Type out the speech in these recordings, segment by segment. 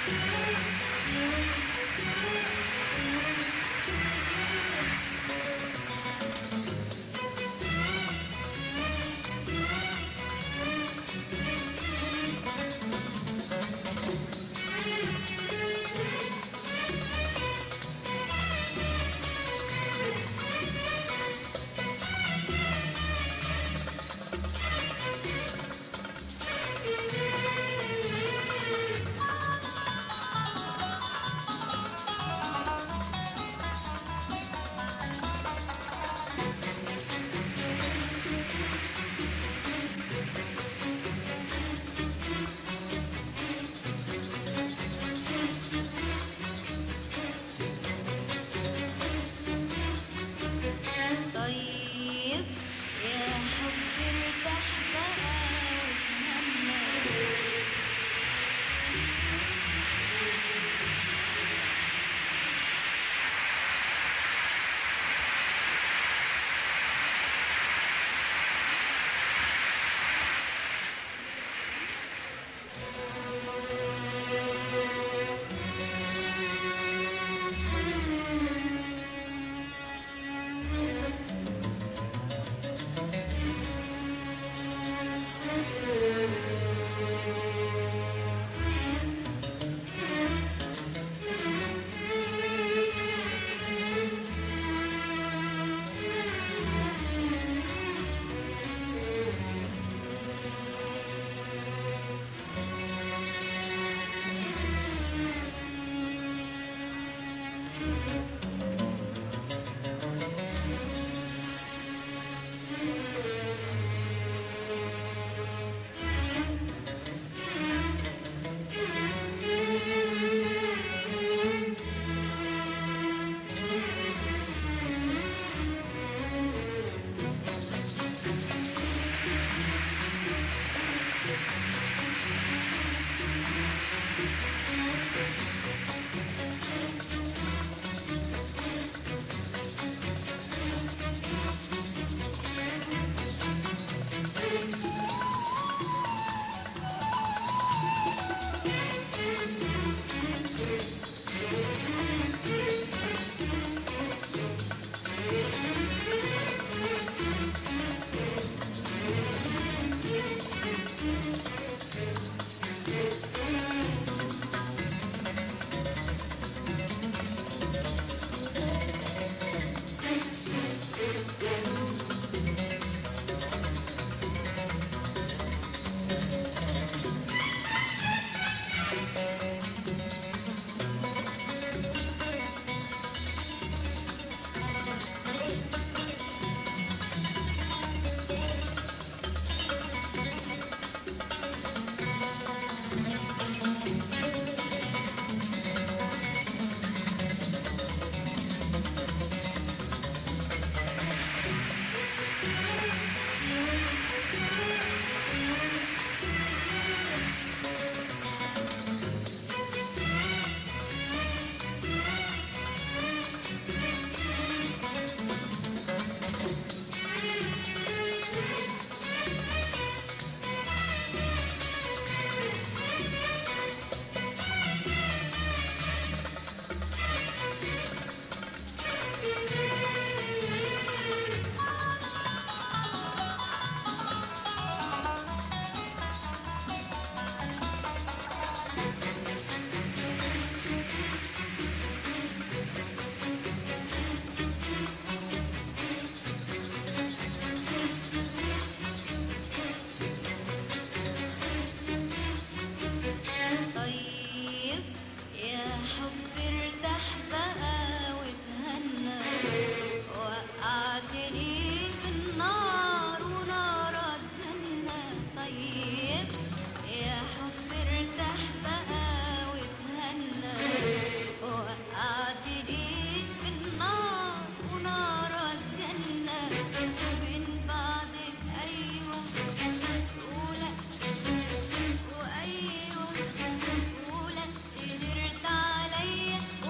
طيب يا حب ارتاح بقى وتهنى طيب يا حب ارتاح بقى وتهنى وقعتني في النار ونار الجنة طيب يا حب ارتاح بقى وتهنى وقعتني في النار ونار الجنة من بعد أيوة ولا وأيوة ولا قدرت عليا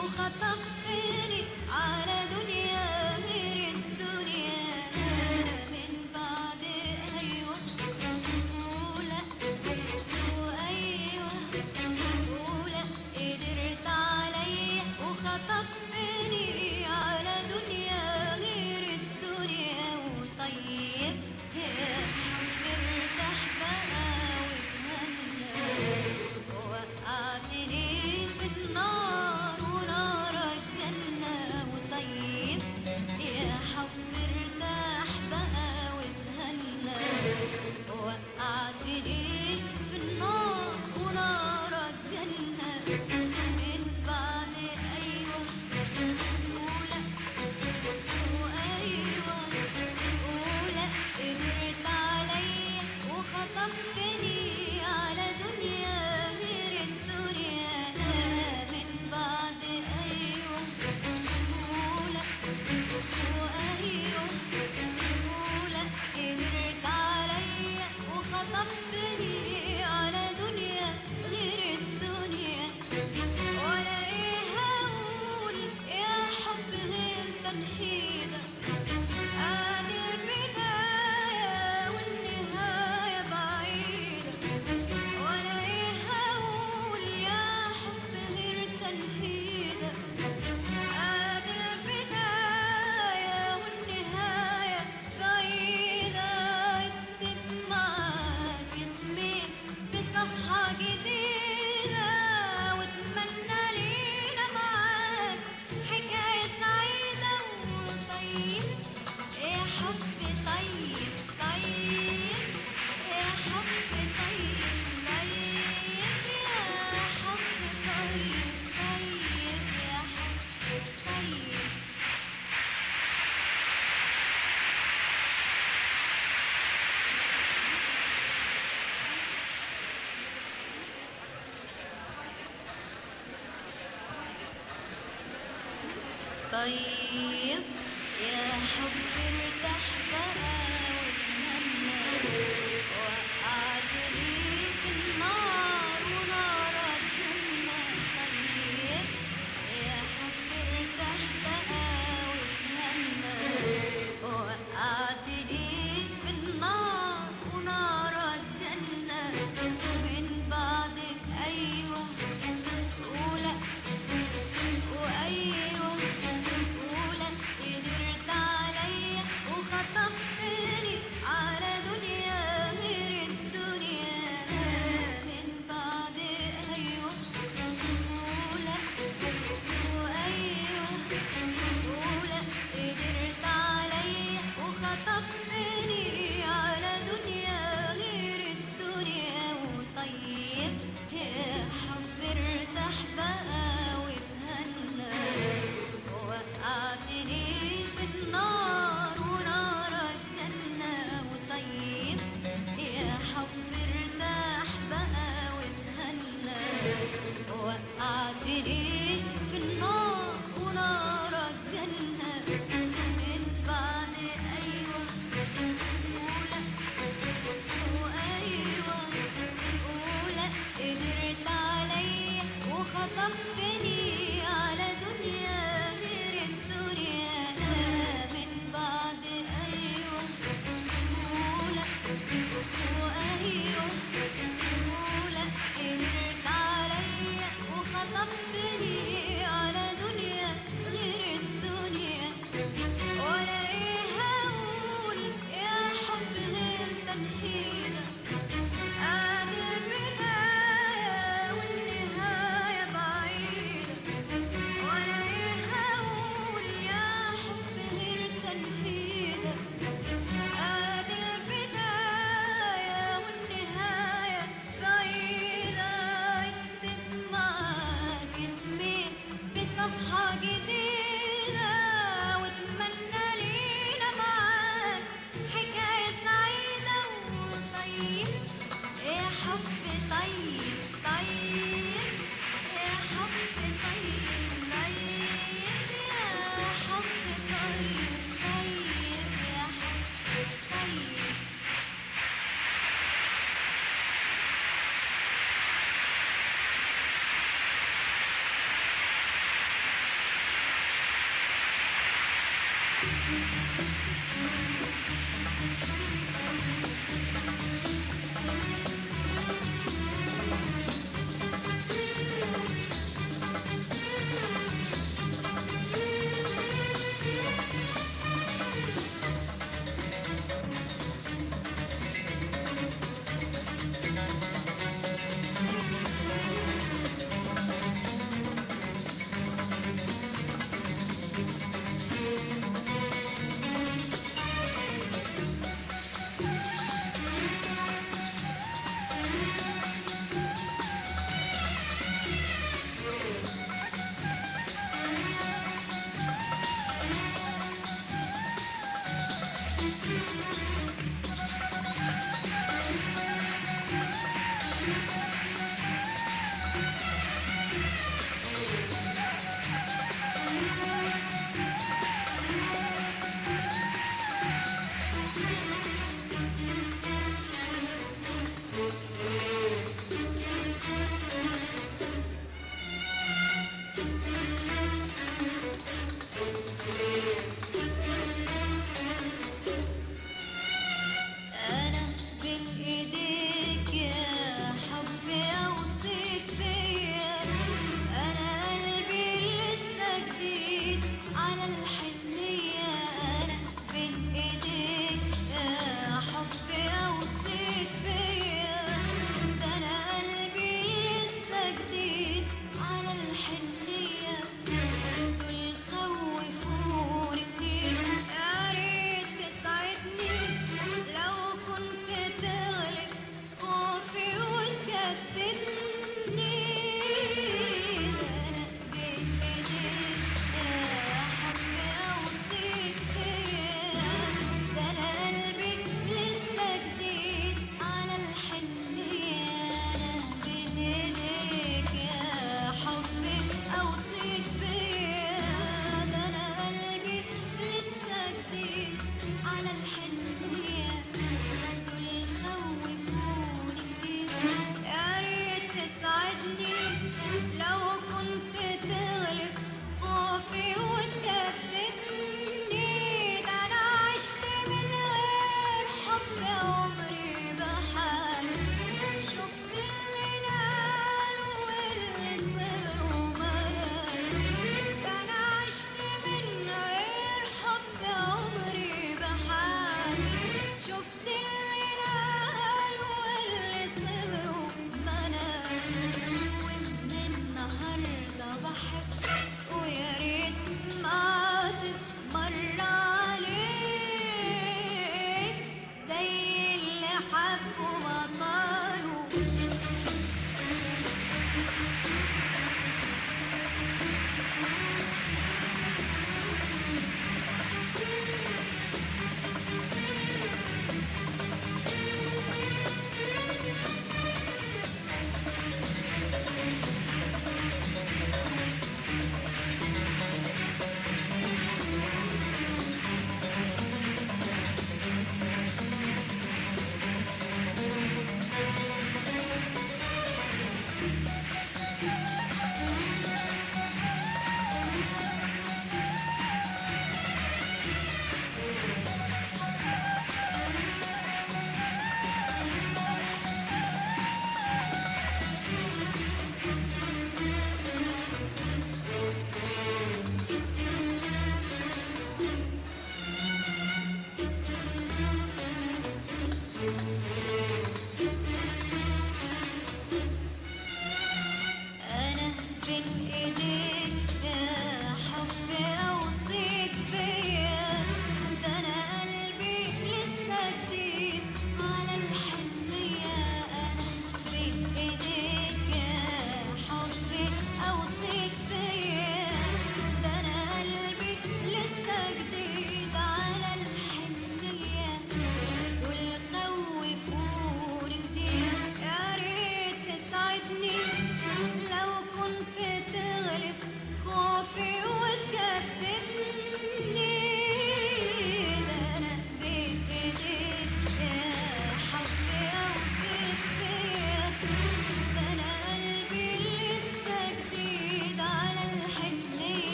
طيب يا حب ارتاح بقى واتهنى وقعت ليك النار ونارك جنة طيب يا حب ارتاح بقى واتهنى وقعت ليك النار ونارك جنة من بعدك أيوة ولا وأيوة ولا قدرت عليا وخطفتني على دنيا غير الدنيا من بعد أيوة ولا وأيوة ولا قدرت عليا وخطفتني على دنيا غير الدنيا وطيب يا حب ارتاح بقى واتهنى وقعتني في النار ونارك جنة وطيب يا حب ارتاح بقى واتهنى وقعتني في النار ونارك جنة من بعد أيوة ولا وأيوة ولا قدرت عليا وخطفتني على دنيا غير الدنيا من بعد أيوة ولا وأيوة ولا قدرت عليا وخطفتني على دنيا غير الدنيا ولا ايه هقول يا حب غير تنهيدك ادي البداية والنهاية بعيدة ولا ايه هقول يا حب غير تنهيدك ادي البداية والنهاية بعيدة اكتب معاك اسمي في صفحة جديدة واتمنى لينا معاك حكاية سعيدة وطيب يا حب طيب طيب يا حب طيب طيب يا حب طيب طيب يا حب طيب Thank